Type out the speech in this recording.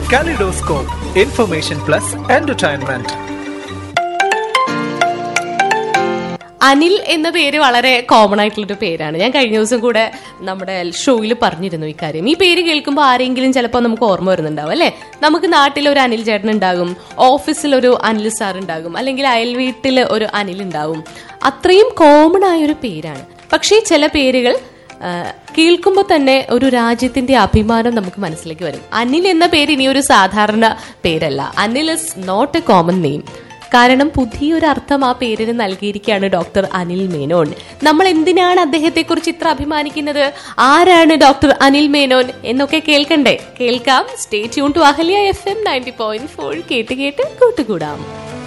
Kaleidoscope, information plus entertainment. Anil എന്ന പേര് വളരെ കോമൺ ആയിട്ടുള്ളൊരു പേരാണ് ഞാൻ കഴിഞ്ഞ ദിവസം കൂടെ നമ്മുടെ ഷോയിൽ പറഞ്ഞിരുന്നു ഇക്കാര്യം ഈ പേര് കേൾക്കുമ്പോൾ ആരെങ്കിലും ചിലപ്പോൾ നമുക്ക് ഓർമ്മ വരുന്നുണ്ടാവും അല്ലെ നമുക്ക് നാട്ടിൽ ഒരു അനിൽ ചേട്ടൻ ഉണ്ടാകും ഓഫീസിൽ ഒരു അനിൽ സാർ ഉണ്ടാകും അല്ലെങ്കിൽ അയൽ വീട്ടിൽ ഒരു അനിൽ ഉണ്ടാവും അത്രയും കോമൺ ആയ ഒരു പേരാണ് പക്ഷേ ചില പേരുകൾ കേൾക്കുമ്പോൾ തന്നെ ഒരു രാജ്യത്തിന്റെ അഭിമാനം നമുക്ക് മനസ്സിലേക്ക് വരും അനിൽ എന്ന പേര് ഇനി ഒരു സാധാരണ പേരല്ല Anil is not a common name കാരണം പുതിയൊരു അർത്ഥം ആ പേരിന് നൽകിയിരിക്കുകയാണ് ഡോക്ടർ അനിൽ മേനോൻ നമ്മൾ എന്തിനാണ് അദ്ദേഹത്തെ കുറിച്ച് ഇത്ര അഭിമാനിക്കുന്നത് ആരാണ് ഡോക്ടർ അനിൽ മേനോൻ എന്നൊക്കെ കേൾക്കണ്ടേ കേൾക്കാം stay tune to Ahalya F M ninety point four കേട്ട് കേട്ട് കൂട്ടുകൂടാം